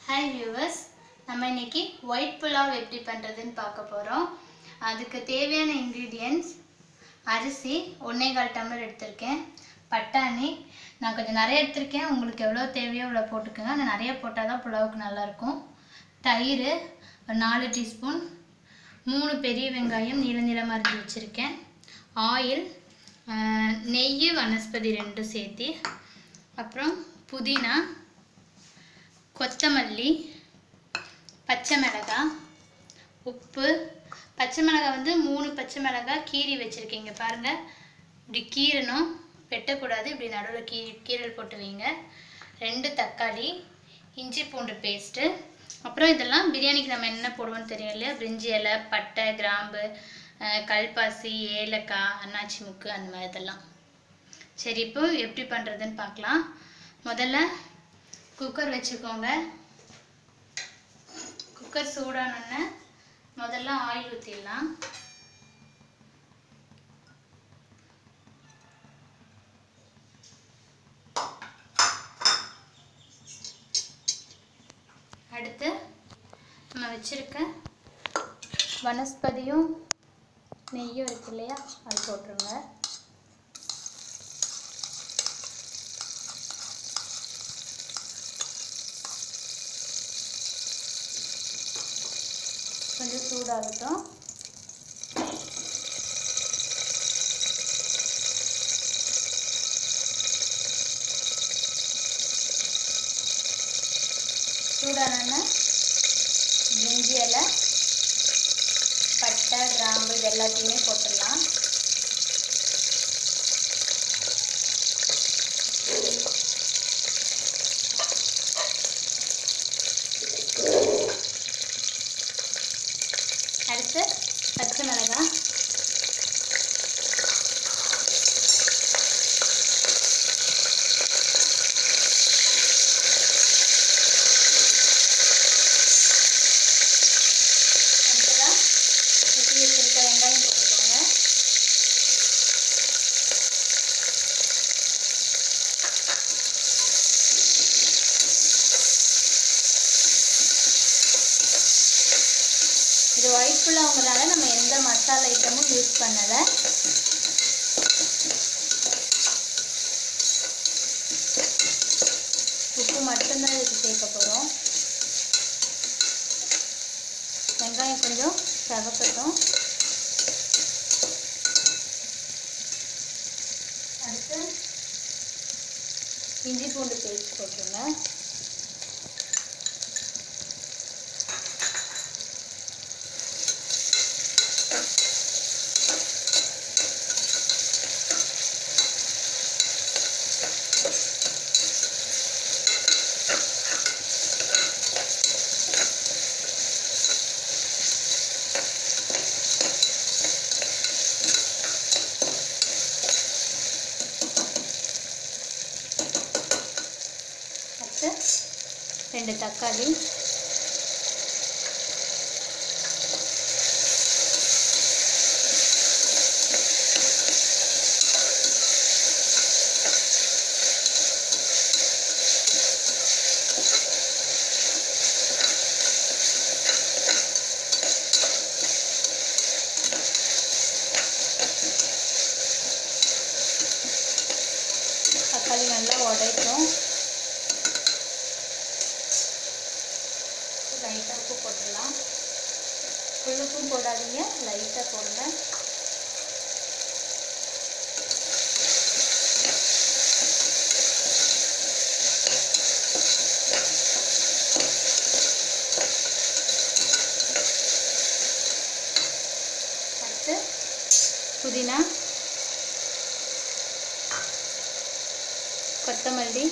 hi viewers நம்ம இன்னைக்கு white pulao எப்படி பண்ணுறதுன்னு பார்க்க போகிறோம் அதுக்கு தேவையான இன்க்ரீடியன்ட்ஸ் அரிசி ஒன்றே கால் டம்ளர் எடுத்திருக்கேன் பட்டாணி நான் கொஞ்சம் நிறைய எடுத்திருக்கேன் உங்களுக்கு எவ்வளோ தேவையோ அவ்வளோ போட்டுக்கோங்க ஆனால் நிறைய போட்டால் தான் புலாவுக்கு நல்லாயிருக்கும் தயிர் ஒரு நாலு டீஸ்பூன் மூணு பெரிய வெங்காயம் நீள நீளமாக அரிஞ்சு வச்சுருக்கேன் ஆயில் நெய் வனஸ்பதி ரெண்டும் சேர்த்து அப்புறம் புதினா கொத்தமல்லி பச்சை மிளகாய் உப்பு பச்சை மிளகாய் வந்து மூணு பச்சை மிளகாய் கீறி வச்சுருக்கீங்க பாருங்கள் இப்படி கீறணும் வெட்டக்கூடாது இப்படி நடுவில் கீறி கீரல் போட்டு வைங்க ரெண்டு தக்காளி இஞ்சி பூண்டு பேஸ்ட்டு அப்புறம் இதெல்லாம் பிரியாணிக்கு நம்ம என்ன போடுவோம்னு தெரியும் இல்லையா பிரிஞ்சி இலை பட்டை கிராம்பு அஹ், கல்பாசி ஏலக்காய் அன்னாச்சி முக்கு அந்த மாதிரி இதெல்லாம் சரி இப்போ எப்படி பண்ணுறதுன்னு பார்க்கலாம் முதல்ல குக்கர் வச்சுக்கோங்க குக்கர் சூடானோடனே முதல்ல ஆயில் ஊற்றிடலாம் அடுத்து நம்ம வச்சிருக்க வனஸ்பதியும் நெய்யும் இருக்கு இல்லையா அது போட்டுருங்க கொஞ்சம் சூடாகட்டும் சூடான பிரிஞ்சி இலை பட்டை கிராம்பு இது எல்லாத்தையுமே போட்டுடலாம் அடுத்து பச்சை மிளகாய் அடுத்ததாக வெட்டி வச்சிருக்க வெங்காயம் போட்டுக்கோங்க இது ஒயிட் புல்லாங்கிறனால நம்ம எந்த மசாலா ஐட்டமும் யூஸ் பண்ணலை உப்பு மட்டும்தான் இதுக்கு சேர்க்க போகிறோம் வெங்காயம் கொஞ்சம் செவக்கட்டும் அடுத்து இஞ்சி பூண்டு பேஸ்ட் போட்டுருங்க அடுத்து ரெண்டு தக்காளி தக்காளி நல்லா உடைக்கும் லைட்டாக உப்பு போட்டுடலாம் ஃபுல்லுக்கும் போடாதீங்க லைட்டாக போடுங்க அடுத்து புதினா கொத்தமல்லி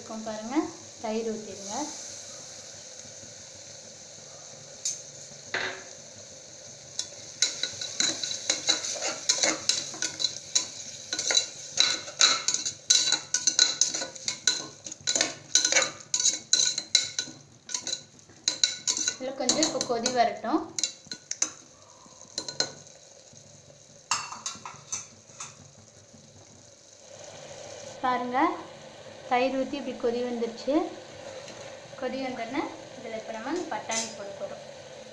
வச்சுருக்கோம் பாருங்கள் தயிர் ஊற்றிடுங்க இதில் கொஞ்சம் இப்போ கொதி வரட்டும் பாருங்க தயிர் ஊற்றி இப்படி கொதி வந்துருச்சு கொதி வந்தோடனே இதில் இப்போ நம்ம இந்த பட்டாணி போட போகிறோம்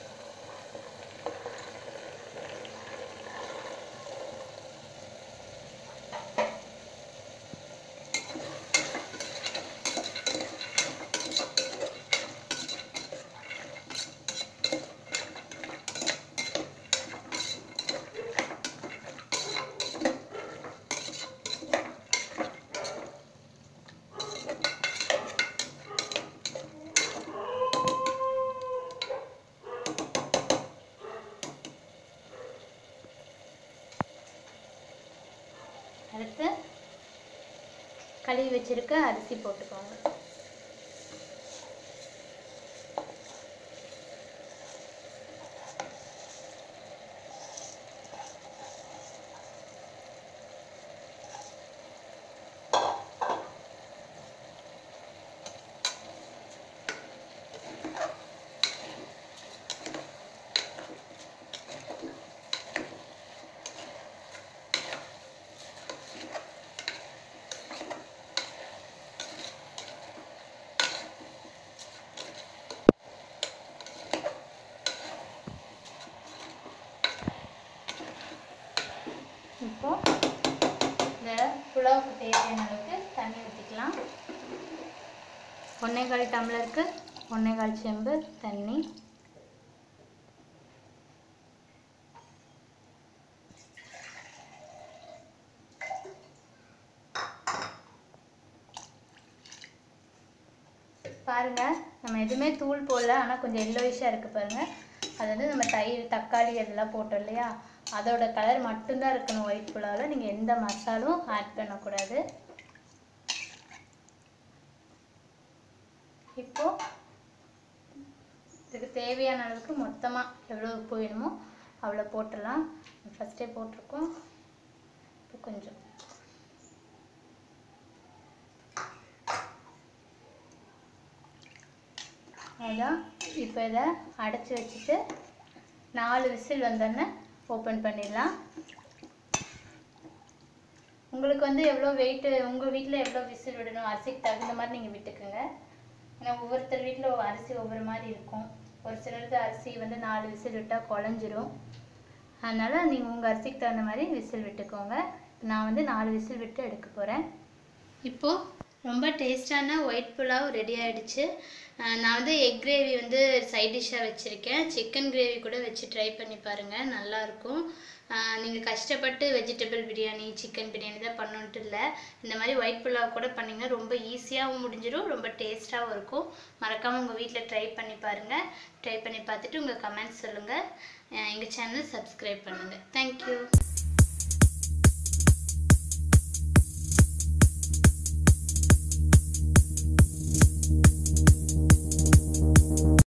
அடுத்து கழுவி வச்சிருக்க அரிசி போட்டுக்கோங்க இப்போ இந்த புலாவுக்கு தேவையான அளவுக்கு தண்ணி ஊற்றிக்கலாம் ஒன்றேகால் டம்ளருக்கு ஒன்றேகால் செம்பு தண்ணி பாருங்க நம்ம எதுவுமே தூள் போடல ஆனால் கொஞ்சம் எல்லோயிஷாக இருக்குது பாருங்க அது வந்து நம்ம தயிர் தக்காளி அதெல்லாம் போட்டோம் இல்லையா அதோட கலர் மட்டும்தான் இருக்கணும் ஒயிட் புலாவில் நீங்கள் எந்த மசாலும் ஆட் பண்ணக்கூடாது இப்போ இதுக்கு தேவையான அளவுக்கு மொத்தமாக எவ்வளோ உப்பு வேணுமோ அவ்வளோ போட்டுடலாம் ஃபஸ்ட்டே போட்டிருக்கோம் இப்போ கொஞ்சம் அதான் இப்போ இதை அடைச்சி வச்சுட்டு நாலு விசில் வந்தோடனே ஓப்பன் பண்ணிடலாம் உங்களுக்கு வந்து எவ்வளோ வெயிட்டு உங்கள் வீட்டில் எவ்வளோ விசில் விடணும் அரிசிக்கு தகுந்த மாதிரி நீங்கள் விட்டுக்குங்க ஏன்னா ஒவ்வொருத்தர் வீட்டில் அரிசி ஒவ்வொரு மாதிரி இருக்கும் ஒரு சிலருக்கு அரிசி வந்து நாலு விசில் விட்டால் குழஞ்சிரும் அதனால் நீங்கள் உங்கள் அரிசிக்கு தகுந்த மாதிரி விசில் விட்டுக்கோங்க நான் வந்து நாலு விசில் விட்டு எடுக்க போகிறேன் இப்போது ரொம்ப டேஸ்டான ஒயிட் புலாவ் ரெடி ஆயிடுச்சு அஹ் நான் வந்து எக் கிரேவி வந்து சைட் டிஷ்ஷாக வச்சுருக்கேன் சிக்கன் கிரேவி கூட வச்சு ட்ரை பண்ணி பாருங்கள் நல்லாயிருக்கும் நீங்கள் கஷ்டப்பட்டு வெஜிடபிள் பிரியாணி சிக்கன் பிரியாணி தான் பண்ணணுன்ட்டு இல்லை இந்த மாதிரி ஒயிட் புலாவ் கூட பண்ணிங்கன்னா ரொம்ப ஈஸியாகவும் முடிஞ்சிடும் ரொம்ப டேஸ்ட்டாகவும் இருக்கும் மறக்காமல் உங்கள் வீட்டில் ட்ரை பண்ணி பாருங்கள் ட்ரை பண்ணி பார்த்துட்டு உங்கள் கமெண்ட்ஸ் சொல்லுங்கள் எங்கள் சேனல் சப்ஸ்கிரைப் பண்ணுங்கள் தேங்க்யூ